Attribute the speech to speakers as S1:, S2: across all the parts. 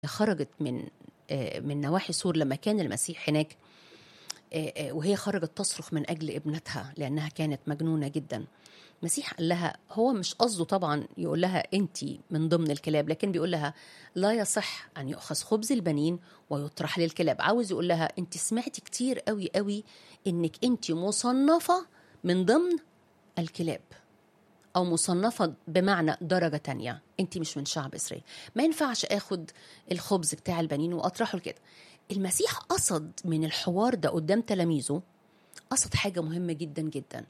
S1: خرجت من من نواحي سور لما كان المسيح هناك وهي خرجت تصرخ من اجل ابنتها لانها كانت مجنونه جدا المسيح قال لها هو مش قصده طبعا يقول لها انت من ضمن الكلاب لكن بيقول لها لا يصح ان يؤخذ خبز البنين ويطرح للكلاب عاوز يقول لها انت سمعتي كتير قوي قوي انك انت مصنفه من ضمن الكلاب او مصنفه بمعنى درجه تانية انت مش من شعب اسرائيل ما ينفعش اخد الخبز بتاع البنين واطرحه لكده المسيح قصد من الحوار ده قدام تلاميذه قصد حاجه مهمه جدا جدا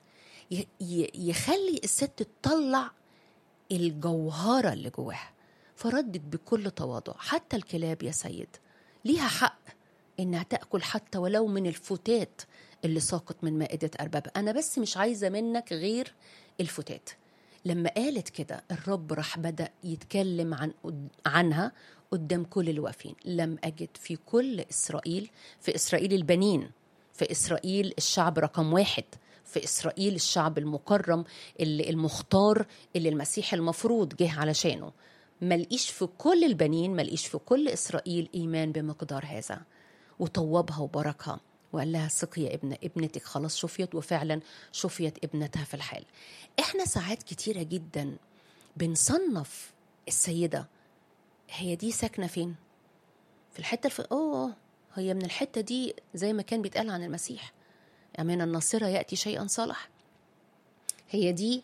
S1: يخلي الست تطلع الجوهره اللي جواها فردت بكل تواضع حتى الكلاب يا سيد ليها حق انها تاكل حتى ولو من الفتات اللي ساقط من مائده اربابها انا بس مش عايزه منك غير الفتات لما قالت كده الرب راح بدا يتكلم عن عنها قدام كل الواقفين لم اجد في كل اسرائيل في اسرائيل البنين في اسرائيل الشعب رقم واحد في اسرائيل الشعب المكرم اللي المختار اللي المسيح المفروض جه علشانه ملقيش في كل البنين ملقيش في كل اسرائيل ايمان بمقدار هذا وطوبها وباركها وقال لها ثقي يا ابنة ابنتك خلاص شفيت وفعلا شفيت ابنتها في الحال احنا ساعات كتيرة جدا بنصنف السيدة هي دي ساكنة فين في الحتة الف... اوه هي من الحتة دي زي ما كان بيتقال عن المسيح من الناصرة يأتي شيئا صالح هي دي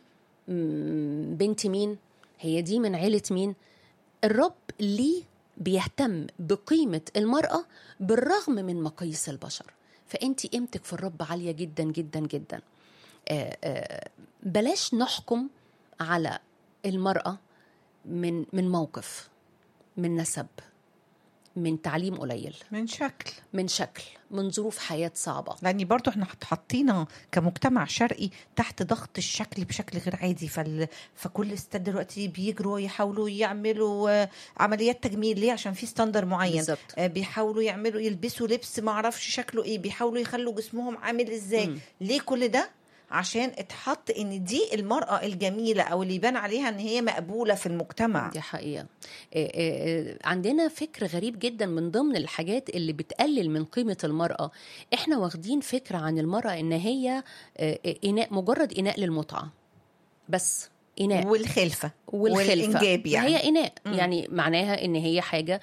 S1: بنت مين هي دي من عيلة مين الرب ليه بيهتم بقيمة المرأة بالرغم من مقاييس البشر فأنت قيمتك في الرب عالية جدا جدا جدا آآ آآ بلاش نحكم على المرأة من من موقف من نسب من تعليم قليل
S2: من شكل
S1: من شكل من ظروف حياة صعبة
S2: لأني برضو احنا حطينا كمجتمع شرقي تحت ضغط الشكل بشكل غير عادي فال... فكل استاد دلوقتي بيجروا يحاولوا يعملوا عمليات تجميل ليه عشان في ستاندر معين
S1: بالزبط.
S2: بيحاولوا يعملوا يلبسوا لبس ما اعرفش شكله ايه بيحاولوا يخلوا جسمهم عامل ازاي
S1: مم.
S2: ليه كل ده عشان اتحط ان دي المرأة الجميلة او اللي يبان عليها ان هي مقبولة في المجتمع
S1: دي حقيقة إيه إيه عندنا فكر غريب جدا من ضمن الحاجات اللي بتقلل من قيمة المرأة احنا واخدين فكرة عن المرأة ان هي إناء مجرد إناء للمتعة بس إناء
S2: والخلفة
S1: والخلفة
S2: والإنجاب يعني
S1: هي إناء
S2: مم.
S1: يعني معناها إن هي حاجة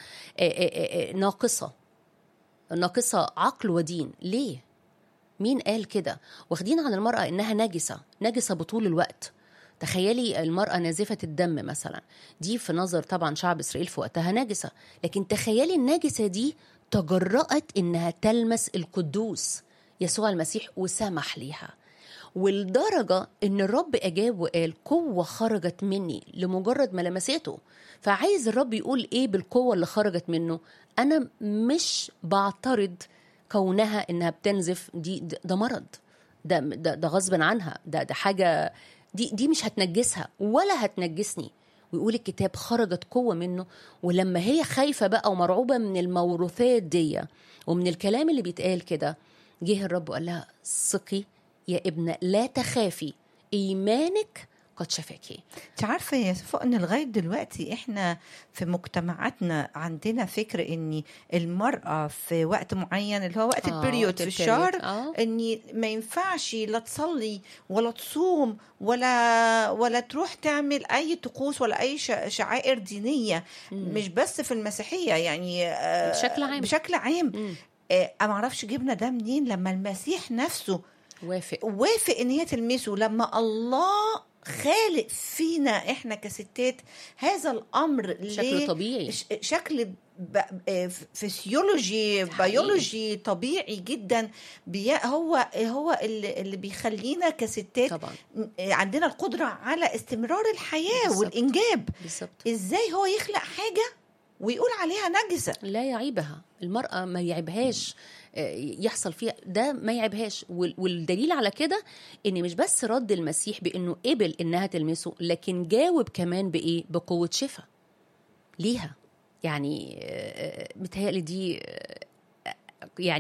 S1: ناقصة ناقصة عقل ودين ليه؟ مين قال كده؟ واخدين عن المرأة إنها نجسة نجسة بطول الوقت تخيلي المرأة نازفة الدم مثلا دي في نظر طبعا شعب إسرائيل في وقتها نجسة لكن تخيلي النجسة دي تجرأت إنها تلمس القدوس يسوع المسيح وسمح ليها والدرجة إن الرب أجاب وقال قوة خرجت مني لمجرد ما لمسته فعايز الرب يقول إيه بالقوة اللي خرجت منه أنا مش بعترض كونها إنها بتنزف دي ده مرض ده ده, ده غصب عنها ده ده حاجة دي دي مش هتنجسها ولا هتنجسني ويقول الكتاب خرجت قوة منه ولما هي خايفة بقى ومرعوبة من الموروثات دي ومن الكلام اللي بيتقال كده جه الرب وقال لها ثقي يا ابنة لا تخافي إيمانك قد شفاكي
S2: انت عارفه يا صفاء ان لغايه دلوقتي احنا في مجتمعاتنا عندنا فكر ان المراه في وقت معين اللي هو وقت
S1: آه،
S2: البريود
S1: وقت
S2: في
S1: البريود،
S2: الشهر
S1: آه.
S2: ان ما ينفعش لا تصلي ولا تصوم ولا ولا تروح تعمل اي طقوس ولا اي ش- شعائر دينيه مش بس في المسيحيه يعني آه،
S1: بشكل عام.
S2: بشكل عام
S1: مم.
S2: آه، انا ما اعرفش جبنا ده منين لما المسيح نفسه
S1: وافق
S2: وافق ان هي تلمسه لما الله خالق فينا احنا كستات هذا الامر
S1: شكل
S2: ليه؟
S1: طبيعي
S2: ش- شكل ب- آه، فسيولوجي
S1: حقيقي.
S2: بيولوجي طبيعي جدا بي هو هو اللي, اللي بيخلينا كستات
S1: طبعا
S2: آه، عندنا القدره على استمرار الحياه
S1: بالظبط.
S2: والانجاب
S1: بالظبط
S2: ازاي هو يخلق حاجه ويقول عليها نجسه
S1: لا يعيبها المرأة ما يعيبهاش آه، يحصل فيها ده ما يعيبهاش وال- والدليل على كده ان مش بس رد المسيح بانه قبل انها تلمسه لكن جاوب كمان بايه بقوة شفاء ليها يعني آه، آه، متهيألي دي آه، يعني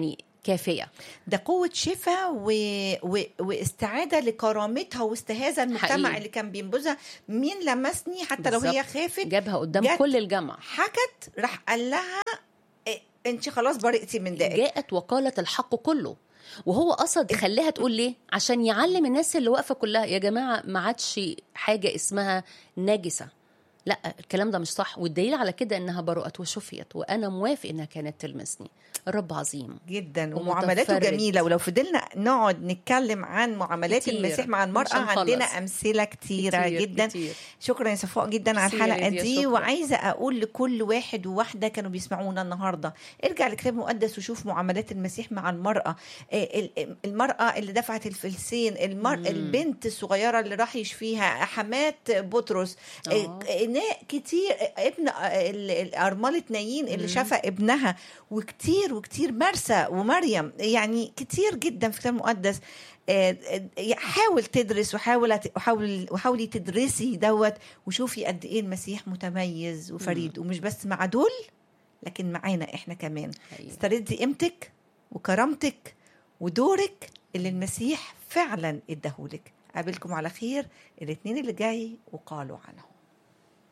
S1: كافيه
S2: ده قوة شفاء و... و... واستعادة لكرامتها واستهاذة المجتمع
S1: حقيقي.
S2: اللي كان بينبذها مين لمسني حتى لو هي
S1: بالظبط.
S2: خافت
S1: جابها قدام
S2: جت-
S1: كل الجامعه
S2: حكت راح قال لها إيه، انت خلاص برئتي من دائك
S1: جاءت وقالت الحق كله وهو قصد يخليها تقول ليه عشان يعلم الناس اللي واقفه كلها يا جماعه ما عادش حاجه اسمها نجسه لا الكلام ده مش صح والدليل على كده انها برؤت وشفيت وانا موافق انها كانت تلمسني الرب عظيم
S2: جدا
S1: ومتفرد.
S2: ومعاملاته جميله ولو فضلنا نقعد نتكلم عن معاملات
S1: كتير.
S2: المسيح مع
S1: مش
S2: المراه
S1: هنخلص.
S2: عندنا امثله كتيره
S1: كتير
S2: جدا
S1: كتير.
S2: شكرا يا صفاء جدا على
S1: ميرسي يا
S2: الحلقه
S1: ليديا،
S2: دي
S1: شكرا.
S2: وعايزه اقول لكل واحد وواحده كانوا بيسمعونا النهارده ارجع لكتاب مقدس وشوف معاملات المسيح مع المراه آه، ال- المراه اللي دفعت الفلسين المر...
S1: مم.
S2: البنت الصغيره اللي راح يشفيها حمات بطرس
S1: آه.
S2: آه، نا- كتير آه، ابن آه، ال- ال- ارمله نايين اللي
S1: مم.
S2: شفى ابنها وكتير وكتير مرسى ومريم يعني كتير جدا في الكتاب المقدس آه، آه، حاول تدرس وحاول وحاول وحاولي تدرسي دوت وشوفي قد ايه المسيح متميز وفريد ومش بس مع دول لكن معانا احنا كمان
S1: حقيقي.
S2: استردي قيمتك وكرامتك ودورك اللي المسيح فعلا اداهولك قابلكم على خير الاثنين اللي جاي وقالوا عنه